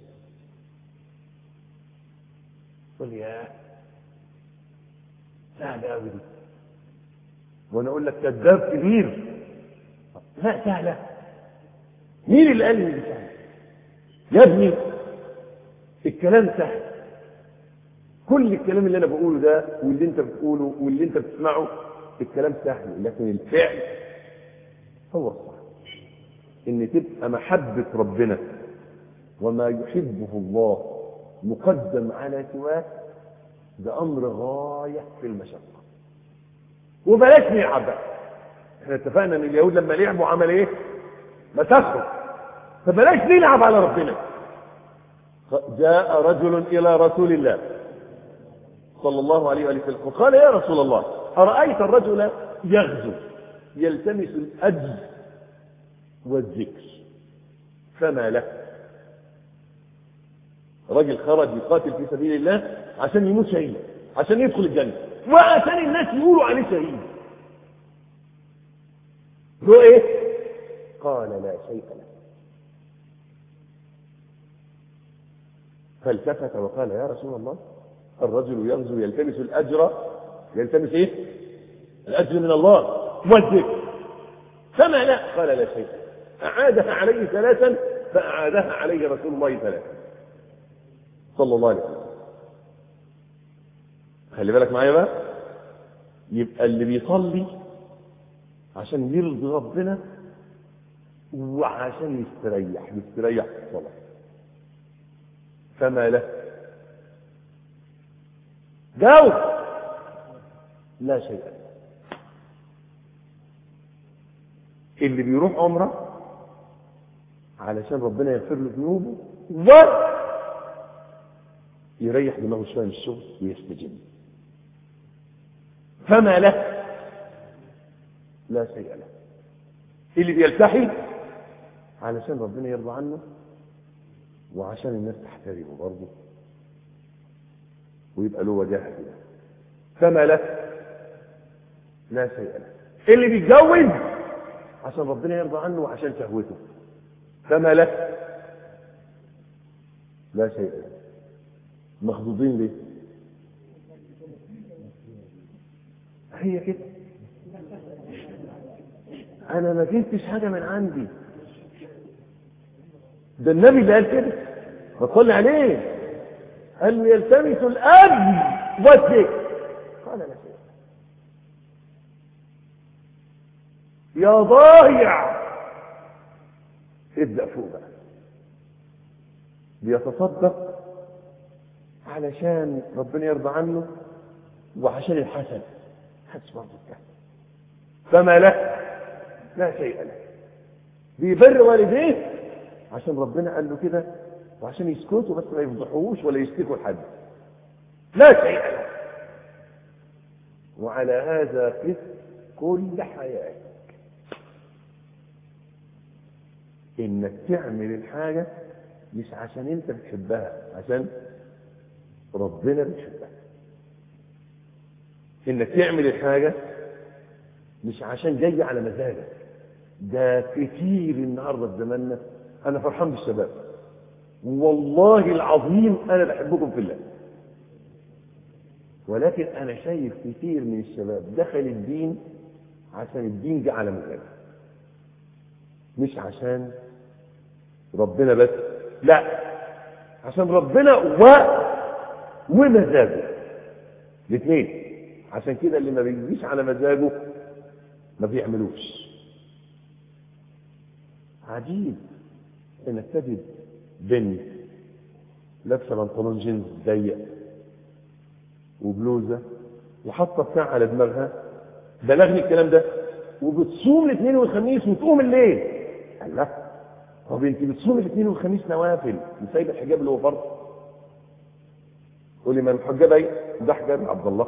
قل يا سهلة أوي دي وأنا أقول لك كذاب كبير لا سهلة مين اللي قال لي دي سهلة يا ابني الكلام سهل كل الكلام اللي انا بقوله ده واللي انت بتقوله واللي انت بتسمعه الكلام سهل لكن الفعل هو الصح ان تبقى محبة ربنا وما يحبه الله مقدم على سواه ده امر غاية في المشقة وبلاش نلعب بقى احنا اتفقنا ان اليهود لما لعبوا عمل ايه مسخوا فبلاش نلعب على ربنا جاء رجل الى رسول الله صلى الله عليه وآله وسلم وقال يا رسول الله أرأيت الرجل يغزو يلتمس الأجر والذكر فما له رجل خرج يقاتل في سبيل الله عشان يموت شهيد عشان يدخل الجنة وعشان الناس يقولوا عليه شهيد هو ايه قال لا شيء له فالتفت وقال يا رسول الله الرجل يغزو يلتمس الأجر يلتمس ايه الاجر من الله والذكر فما لا قال لا شيء اعادها عليه ثلاثا فاعادها عليه رسول الله ثلاثا صلى الله عليه وسلم خلي بالك معايا بقى يبقى اللي بيصلي عشان يرضي ربنا وعشان يستريح يستريح في الصلاة فما له جاوب لا شيء له اللي بيروح عمره علشان ربنا يغفر له ذنوبه و يريح دماغه شويه من الشغل ويستجم فما له لا شيء له اللي بيلتحي علشان ربنا يرضى عنه وعشان الناس تحترمه برضه ويبقى له وجاهه كده فما له لا شيء له اللي بيتجوز عشان ربنا يرضى عنه وعشان شهوته فما له لا شيء له مخضوضين ليه هي كده انا ما جبتش حاجه من عندي ده النبي اللي قال كده فصلي عليه قال له يلتمس الاب والذكر قال لا شيء يا ضايع ابدا فوق بقى بيتصدق علشان ربنا يرضى عنه وعشان الحسن حدش برضه فما له لا شيء له بيبر والديه عشان ربنا قال له كده وعشان يسكتوا بس ما يفضحوش ولا يشتكوا لحد لا شيء له وعلى هذا قس كل حياتك انك تعمل الحاجة مش عشان انت بتحبها عشان ربنا بيحبها انك تعمل الحاجة مش عشان جاي على مزاجك ده كتير النهارده في زماننا انا فرحان بالشباب والله العظيم انا بحبكم في الله ولكن انا شايف كتير من الشباب دخل الدين عشان الدين جه على مزاجه مش عشان ربنا بس لا عشان ربنا و ومزاجه الاثنين عشان كده اللي ما بيجيش على مزاجه ما بيعملوش عجيب انك تجد بنت لابسه بنطلون جينز ضيق وبلوزه وحاطه بتاع على دماغها بلغني الكلام ده وبتصوم الاثنين والخميس وتقوم الليل قال لا طب انت بتصوم الاثنين والخميس نوافل وسايبه الحجاب اللي هو فرض قولي ما المحجبه ايه ده حجاب عبد الله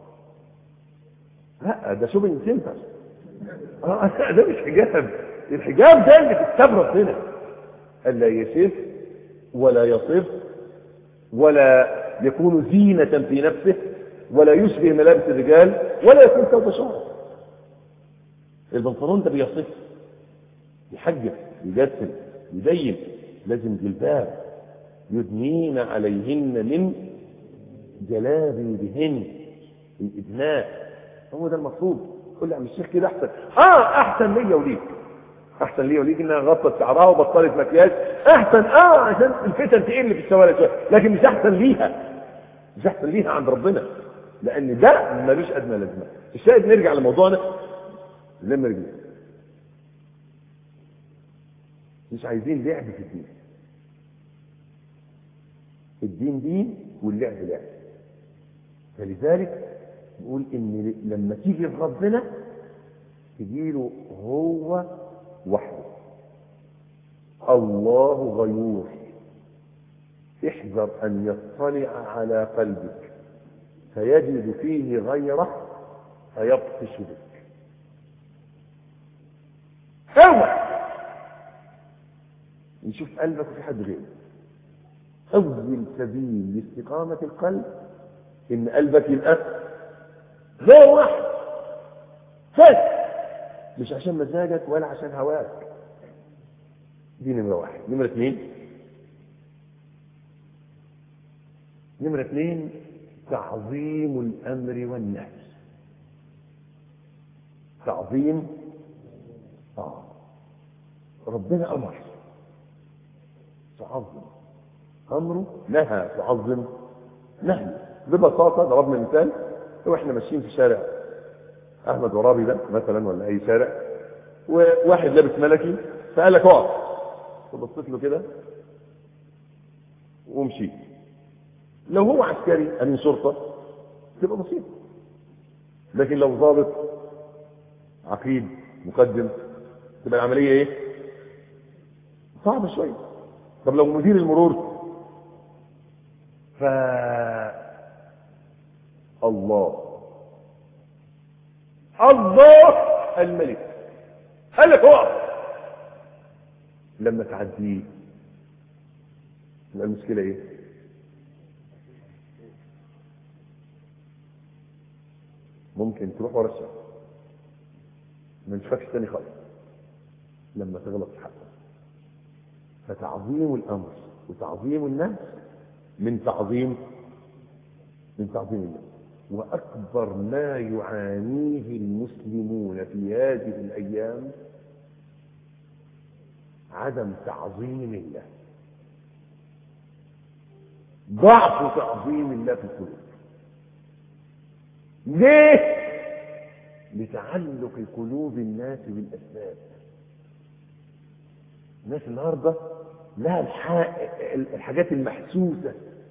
لا ده شوبينج سنتر اه ده مش حجاب الحجاب ده اللي في كتاب ربنا الا يسف ولا يصف ولا يكون زينة في نفسه ولا يشبه ملابس الرجال ولا يكون ثوب شعر البنطلون ده بيصف يحجب يجسم يبين لازم جلباب يدنين عليهن من جلابيبهن الإدناء هو ده المطلوب قول لي عم الشيخ كده احسن اه احسن ليا وليك احسن ليا وليك انها غطت شعرها وبطلت مكياج احسن اه عشان الفتن تقل في الشوارع شويه لكن مش احسن ليها مش احسن ليها عند ربنا لان ده ملوش ادنى لازمه الشاهد نرجع لموضوعنا لما رجلنا مش عايزين لعب في الدين الدين دين واللعب لعب فلذلك نقول ان لما تيجي لربنا تجيله هو وحده الله غيور احذر ان يطلع على قلبك فيجد فيه غيره فيبطش بك اوعى نشوف قلبك وفي حد غيره اول سبيل لاستقامه القلب ان قلبك يبقى غير واحد بس مش عشان مزاجك ولا عشان هواك دي نمرة واحد نمرة اثنين نمرة اثنين تعظيم الأمر والنهي تعظيم اه ربنا امر تعظم امره نهى تعظم نهي ببساطه ضربنا مثال لو احنا ماشيين في شارع احمد عرابي ده مثلا ولا اي شارع وواحد لابس ملكي فقال لك اقف فبصيت له كده ومشيت لو هو عسكري امين شرطه تبقى بسيطه لكن لو ضابط عقيد مقدم تبقى العمليه ايه صعبه شويه طب لو مدير المرور ف الله الله الملك قال لك اقف لما تعديه يبقى المشكله ايه ممكن تروح ورا الشر ما نشوفكش تاني خالص لما تغلط في حقه فتعظيم الامر وتعظيم الناس من تعظيم من تعظيم الله واكبر ما يعانيه المسلمون في هذه الايام عدم تعظيم الله ضعف تعظيم الله في القلوب ليه لتعلق قلوب الناس بالاسباب الناس النهارده لها الحاجات المحسوسه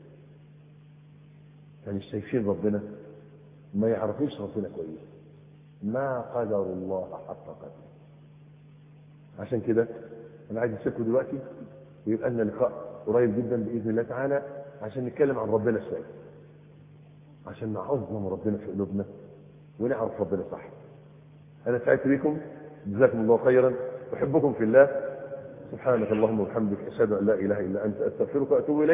فمش شايفين ربنا ما يعرفوش ربنا كويس ما قدر الله حق قدره عشان كده انا عايز اسيبكم دلوقتي ويبقى لنا لقاء قريب جدا باذن الله تعالى عشان نتكلم عن ربنا شويه عشان نعظم ربنا في قلوبنا ونعرف ربنا صح انا سعدت بكم جزاكم الله خيرا احبكم في الله سبحانك اللهم وبحمدك اشهد ان لا اله الا انت استغفرك واتوب اليك